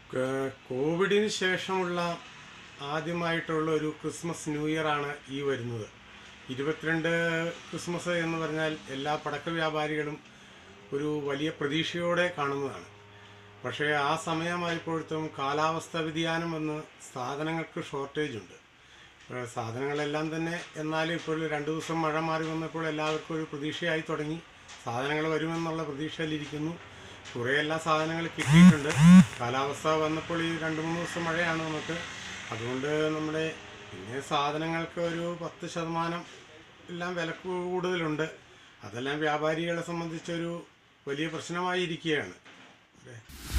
ക- കോവിഡിന് ശേഷമുള്ള ആദ്യമായിട്ടുള്ള ഒരു ക്രിസ്മസ് ന്യൂ ഇയർ ആണ് ഈ വരുന്നത് ഇരുപത്തിരണ്ട് ക്രിസ്മസ് എന്ന് പറഞ്ഞാൽ എല്ലാ പടക്ക വ്യാപാരികളും ഒരു വലിയ പ്രതീക്ഷയോടെ കാണുന്നതാണ് പക്ഷേ ആ സമയമായപ്പോഴത്തും കാലാവസ്ഥ വ്യതിയാനം വന്ന് സാധനങ്ങൾക്ക് ഷോർട്ടേജ് ഉണ്ട് ഏഹ് സാധനങ്ങളെല്ലാം തന്നെ എന്നാലും ഇപ്പോൾ രണ്ട് ദിവസം മഴ മാറി വന്നപ്പോൾ എല്ലാവർക്കും ഒരു പ്രതീക്ഷയായി തുടങ്ങി സാധനങ്ങൾ വരുമെന്നുള്ള പ്രതീക്ഷയിലിരിക്കുന്നു കുറേ എല്ലാ സാധനങ്ങൾ കിട്ടിയിട്ടുണ്ട് കാലാവസ്ഥ വന്നപ്പോൾ ഈ രണ്ട് മൂന്ന് ദിവസം മഴയാണ് നമുക്ക് അതുകൊണ്ട് നമ്മുടെ പിന്നെ സാധനങ്ങൾക്ക് ഒരു പത്ത് ശതമാനം എല്ലാം വില കൂടുതലുണ്ട് അതെല്ലാം വ്യാപാരികളെ സംബന്ധിച്ചൊരു വലിയ പ്രശ്നമായിരിക്കുകയാണ് അല്ലേ